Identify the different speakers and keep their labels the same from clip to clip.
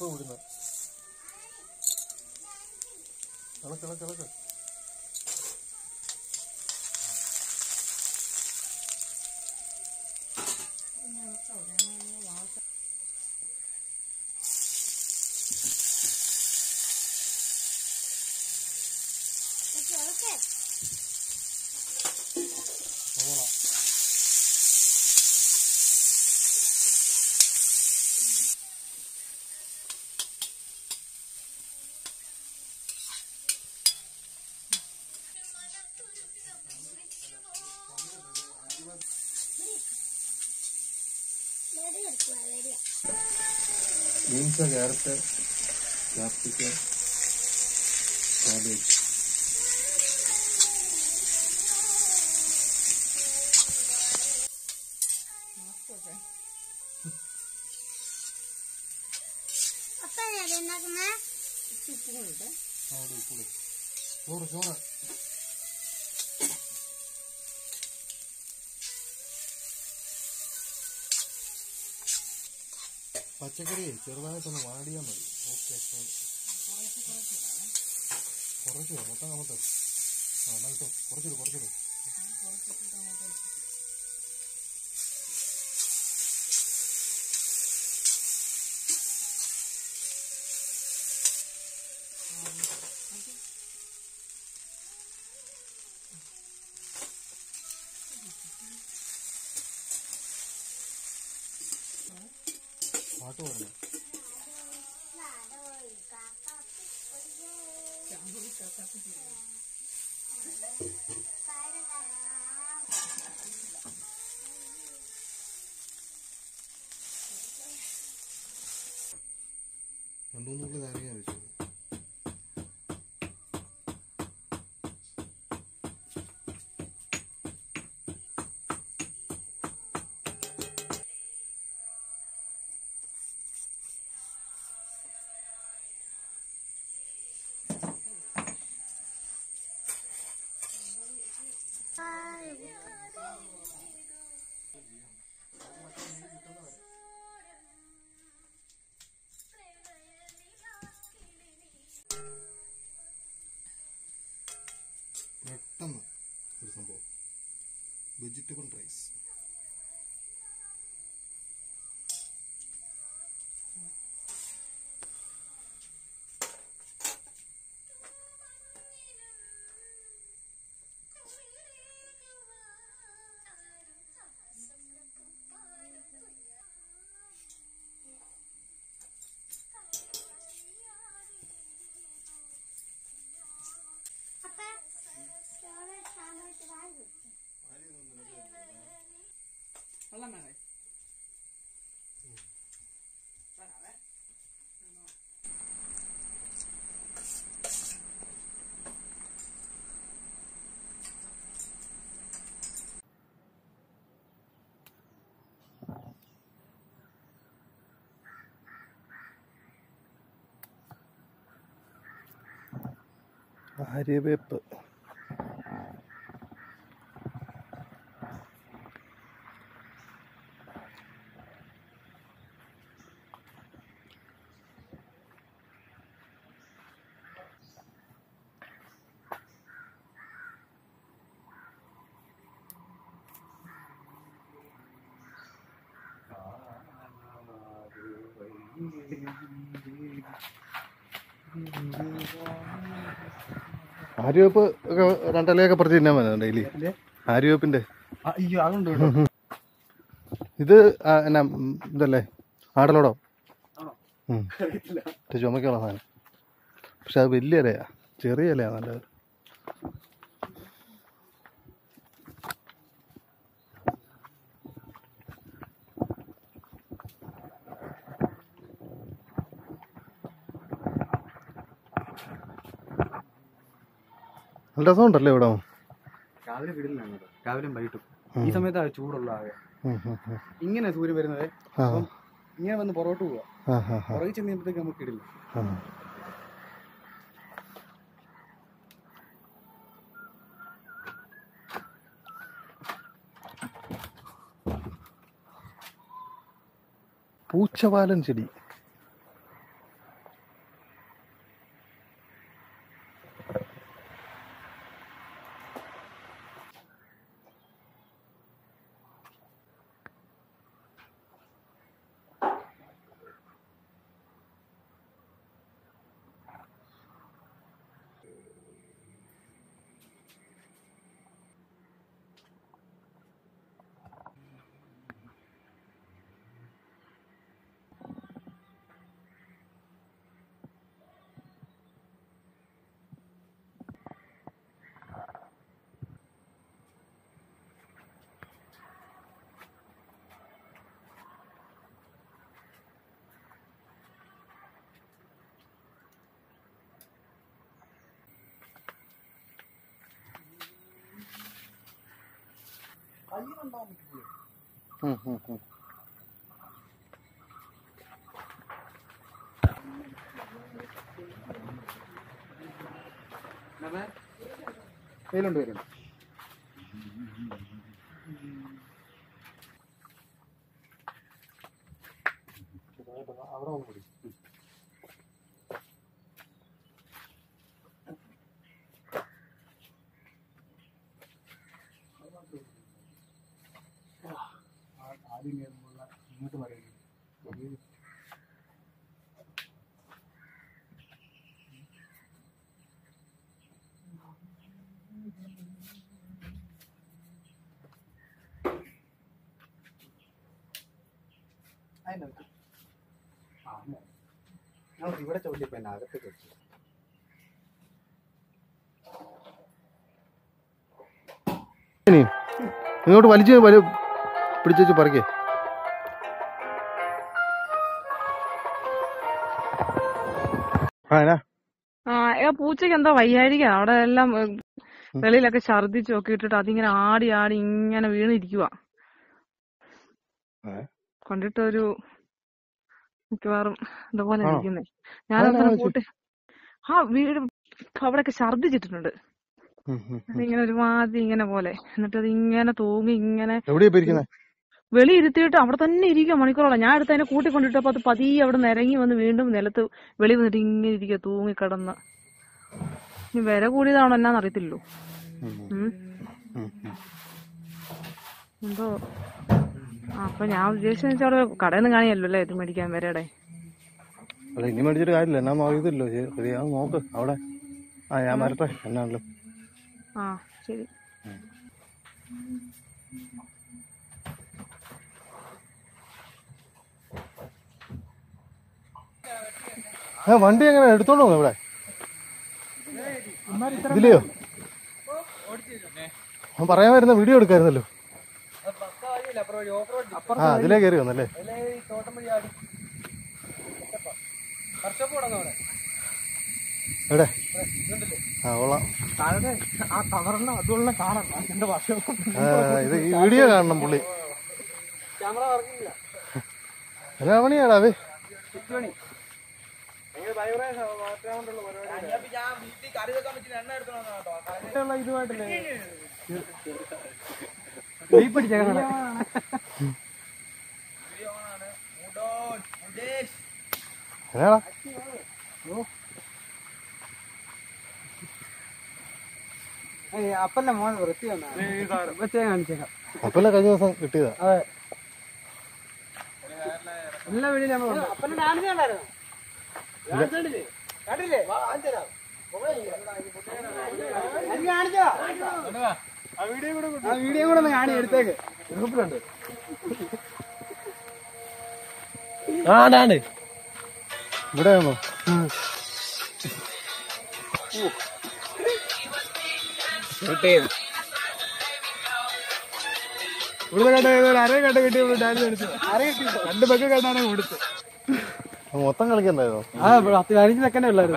Speaker 1: ഇപ്പൊ വിടുന്ന ഇളക്ക് ഇളക്ക് ഇളക്ക് സവോള ബീൻസ് ക്യാരറ്റ് ക്യാപ്സിക്കം കാബേജ്
Speaker 2: അപ്പൊ ഉണ്ടാക്കുന്ന
Speaker 1: ആ ഒരു ഉപ്പുകൂടി ചോറ് ചോറ് പച്ചക്കറി ചെറുതായിട്ടൊന്ന് വാടിയാൽ മതി ഓക്കെ കുറച്ച് മൊത്തം കമത്ത് ആ എന്നാ കിട്ടും കുറച്ചിട് കുറച്ചിട് പാട്ട് പറഞ്ഞു രണ്ടു മൂന്ന് നാരങ്ങ വെച്ചത് പെട്ടെന്ന് ഒരു സംഭവം വെജിറ്റബിൾ റൈസ്
Speaker 2: അപ്പൊ ചോറ് സാമ്പാർ വാങ്ങി
Speaker 3: വെള്ളം വേണേ
Speaker 1: അരിവേപ്പ് ആര്യവേപ്പ് ഒക്കെ രണ്ടലയൊക്കെ പറിച്ച് തിന്നാൻ മതി ഡെയിലി ആര്യവേപ്പിന്റെ
Speaker 3: അയ്യോ അതുണ്ട് കേട്ടോ
Speaker 1: ഇത് ആ, എന്നാ ഉം, ഇതല്ലേ ആടലോടോ
Speaker 3: ആണോ?
Speaker 1: ഉം.
Speaker 3: അറിയത്തില്ല
Speaker 1: ഇത് ചുമക്കുള്ള സാധനം പക്ഷെ അത് വലിയ ഇലയാ ചെറിയ ഇലയാ നല്ലത് നല്ല രസമുണ്ടല്ലേ ഇവിടെ
Speaker 3: രാവിലെ വിടില്ലാണ് കേട്ടോ രാവിലെയും വൈകിട്ടും ഈ സമയത്താണ് ചൂടുള്ള ആകെ
Speaker 1: ഉം, ഉം, ഉം.
Speaker 3: ഇങ്ങനെ സൂര്യൻ വരുന്നത്
Speaker 1: ആ
Speaker 3: അപ്പം ഇങ്ങനെ വന്ന് പുറകോട്ട് പോവാ
Speaker 1: ആ ആ ആ
Speaker 3: പുറകെ ചെന്ന് കഴിയുമ്പോഴത്തേക്ക് നമുക്ക് ഇടില്ല
Speaker 1: ആ പൂച്ചവാലൻ ചെടി ഉം, ഉം, ഉം.
Speaker 3: വെയിലുണ്ട് വെയിലുണ്ട് ആദ്യം കേറുമ്പോഴുള്ള ഇങ്ങോട്ട് പറയുന്നത് അതിനകത്ത് ആ അങ്ങനെ. നമുക്ക് ഇവിടെ ചോദിച്ചപ്പോ എന്നെ അകത്തേക്ക് വെച്ചു
Speaker 1: ഇനി ഇങ്ങോട്ട് വലിച്ച് വലി പിടിച്ചു പറിക്കേ ആ എന്നാ
Speaker 4: ആ ഏ, പൂച്ചയ്ക്ക് എന്തോ വയ്യായിരിക്കാ അവിടെ എല്ലാം ഏ, വെളിയിലൊക്കെ ഛർദിച്ചു ഒക്കെ ഇട്ടിട്ട് അതിങ്ങനെ ആടി ആടി ഇങ്ങനെ വീണിരിക്കുക
Speaker 1: ഏ?
Speaker 4: കണ്ടിട്ടൊരു മിക്കവാറും ഇതുപോലെ
Speaker 1: ആണോ?
Speaker 4: ഇരിക്കുന്നേ
Speaker 1: അതെന്നാ
Speaker 4: ഞാനൊന്ന്
Speaker 1: കാണിച്ചേ?
Speaker 4: കൂട്ടി ആ വീട് അവിടെയൊക്കെ ഛർദിച്ചിട്ടുണ്ട്
Speaker 1: ഉം, ഉം, ഉം.
Speaker 4: അതിങ്ങനെ ഒരുമാതിരി ഇങ്ങനെ പോലെ എന്നിട്ട് അത് ഇങ്ങനെ തൂങ്ങി ഇങ്ങനെ
Speaker 1: എവിടെയാ ഇപ്പൊ ഇരിക്കുന്നത്
Speaker 4: വെളി ഇരുത്തിയിട്ട് അവിടെ തന്നെ ഇരിക്കുക മണിക്കൂറോളം ഞാൻ അടുത്ത് അതിനെ കൂട്ടിക്കൊണ്ടിട്ടപ്പോ അത് പതിയെ അവിടെ നിരങ്ങി വന്ന് വീണ്ടും നിലത്ത് വെളി വന്നിട്ട് ഇങ്ങനെ ഇരിക്കുക തൂങ്ങി കിടന്ന് ഇനി വില കൂടിയതാണോ എന്നാന്ന് അറിയത്തില്ലല്ലോ
Speaker 1: ഉം,
Speaker 4: ഉം.
Speaker 1: ഉം, ഉം.
Speaker 4: എന്തോ ആ അപ്പൊ ഞാൻ ഉദ്ദേശിച്ചെന്ന് വെച്ചാൽ അവിടെ കടയിൽ നിന്ന് കാണിയല്ലോ അല്ലേ ഇത് മേടിക്കാൻ വരടെ
Speaker 1: അല്ല ഇനി മേടിച്ചിട്ട് കാര്യമില്ല എന്നാ അറിയത്തില്ലോ ശരിയാ നോക്ക് അവിടെ ആ ഞാൻ വരട്ടെ എന്നാണല്ലോ
Speaker 4: ആ ശരി
Speaker 1: ആ വണ്ടി എങ്ങനെ എടുത്തോണ്ട് വന്നു ഇവിടെ ഇതിലെയോ ഞാൻ പറയാൻ വരുന്ന വീഡിയോ എടുക്കായിരുന്നല്ലോ ആ അതിലേ കയറി വന്നല്ലേ എവിടെ ആ കൊള്ളാം
Speaker 3: ആ തവറിന് അതുള്ള കാണാം എന്റെ വർഷം
Speaker 1: ആ, ഇത് ഈ വീഡിയോ കാണണം പുള്ളി
Speaker 3: ക്യാമറ വർക്കില്ല
Speaker 1: എന്നാ പണിയാടാ അവേ
Speaker 3: ഇതുമായിട്ടല്ലേ പിടിച്ചേക്കണ
Speaker 1: എന്നാടാ
Speaker 3: അപ്പന്റെ മോൻ വൃത്തി വന്നാ കാണിച്ചേക്കാം
Speaker 1: അപ്പല്ലേ കഴിഞ്ഞ ദിവസം കിട്ടിയതാ
Speaker 3: അതെ എല്ലാ വീടിലും നമ്മൾ അപ്പന്റെ ഡാൻസ് കണ്ടായിരുന്നു കണ്ടില്ലേ ആ വീഡിയോ കൂടെ ഒന്ന് കാണി എടുത്തേക്ക് ഗ്രൂപ്പിലുണ്ട്
Speaker 1: ഇവിടെയാണോ
Speaker 3: ഇവിടെ കണ്ട ഒരു അര കണ്ട കിട്ടി ഡാൻസ് കളിച്ചു അര കിട്ടി രണ്ട് ബക്ക് കണ്ടാണ് കൊടുത്തു
Speaker 1: മൊത്തം കളിക്കണ്ടായിരുന്നോ
Speaker 3: ആ പത്ത് പതിനഞ്ച് സെക്കൻഡേ ഉള്ളായിരുന്നു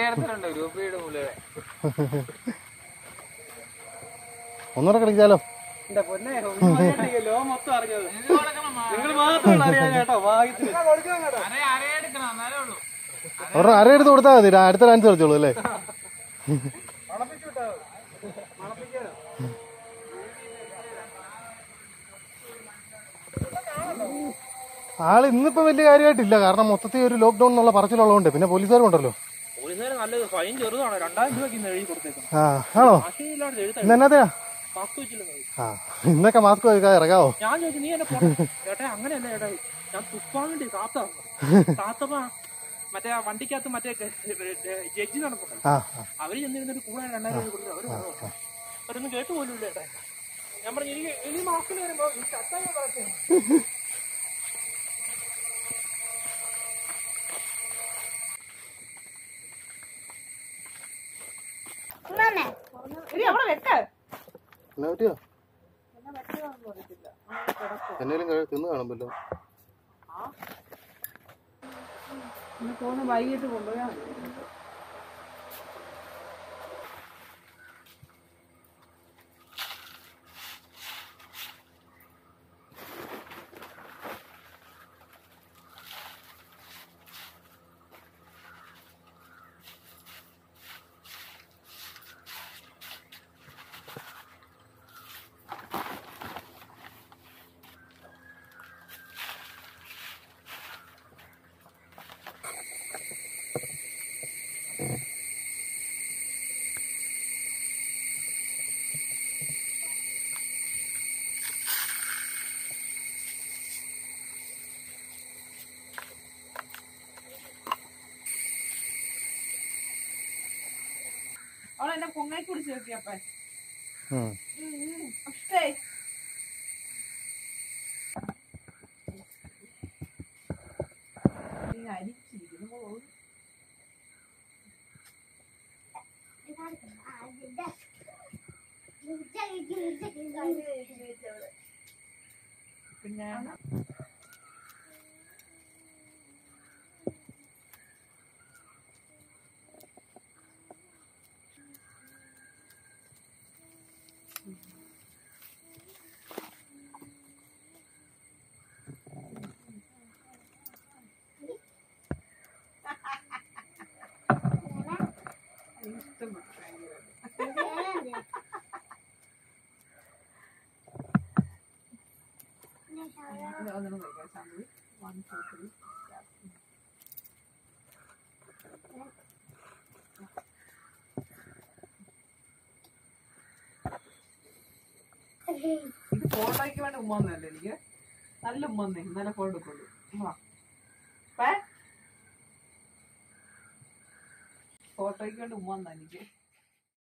Speaker 1: ഒന്നുകൂടെ കളിച്ചാലോ
Speaker 3: എന്റെ പൊന്നെ ലോ മൊത്തം അറിഞ്ഞത് നിങ്ങൾ മാത്രമല്ല അറിയാൻ കേട്ടോ ഭാഗ്യത്തിന്
Speaker 1: അവരുടെ അരയെടുത്ത് കൊടുത്താൽ മതി രാ- അടുത്ത ഡാൻസ് കളിച്ചോളൂ അല്ലേ ആള് ഇന്നിപ്പോ വലിയ കാര്യമായിട്ടില്ല കാരണം മൊത്തത്തിൽ ഒരു ലോക്ക്ഡൌൺ എന്നുള്ള പറച്ചിലുള്ളതുകൊണ്ട് പിന്നെ പോലീസുകാരും ഉണ്ടല്ലോ
Speaker 5: പോലീസുകാർ നല്ലത് ഫൈൻ ചെറുതാണ് രണ്ടായിരം രൂപയ്ക്ക് ഇന്ന് എഴുതി കൊടുത്തേക്കും
Speaker 1: ആ ആണോ
Speaker 5: ഭാഷയില്ലാണ്ട് എഴുതാ
Speaker 1: ഇന്ന് എന്നാത്തിനാ
Speaker 5: മാസ്ക് വെച്ചില്ലെന്ന്
Speaker 1: ആ ഇന്നൊക്കെ മാസ്ക് വെക്കാൻ ഇറങ്ങാവോ
Speaker 5: ഞാൻ ചോദിച്ചു നീ എന്നെ പോ ചേട്ടാ അങ്ങനെയല്ല ചേട്ടാ ഞാൻ തുപ്പാൻ വേണ്ടി കാത്ത കാത്തപ്പ മറ്റേ ആ വണ്ടിക്കകത്ത് മറ്റേ ജഡ്ജി നടപ്പുണ്ട്
Speaker 1: ആ ആ.
Speaker 5: അവര് ചെന്നിരുന്നിട്ട് കൂടെ രണ്ടായിരം രൂപ കൊടുത്തു അവര് പറഞ്ഞു. അവരൊന്നും കേട്ട് പോലും ഇല്ല ചേട്ടാ ഞാൻ പറഞ്ഞു എനിക്ക് ഇനി മാസ്കിൽ വരുമ്പോ ഈ ചത്തായ പറഞ്ഞു
Speaker 2: ഉമ്മാമേ
Speaker 1: എന്നാ പറ്റിയോ എന്നേലും കഴി- തിന്ന് കാണുമല്ലോ
Speaker 4: വൈകിട്ട് കൊണ്ടുപോയാ മോളെ എന്നെ പൊങ്ങായി കുടിച്ച് നോക്കിയപ്പേ
Speaker 1: ഉം.
Speaker 4: അപ്പേ നീ അരിച്ചിരിക്കുന്നു മോള്. പിന്നെ ഇത് ഒന്നും കഴിക്കാം ശാന്തി വൺ ടു ത്രീ ഇത് ഫോട്ടോയ്ക്ക് വേണ്ടി ഉമ്മ ഒന്നല്ലേ എനിക്ക് നല്ല ഉമ്മ ഒന്നേ ഇന്നലെ ഫോട്ടോ എടുക്കുള്ളൂ ഉമ്മ. പേ? ഫോട്ടോയ്ക്ക് വേണ്ടി ഉമ്മ ഒന്നാ എനിക്ക്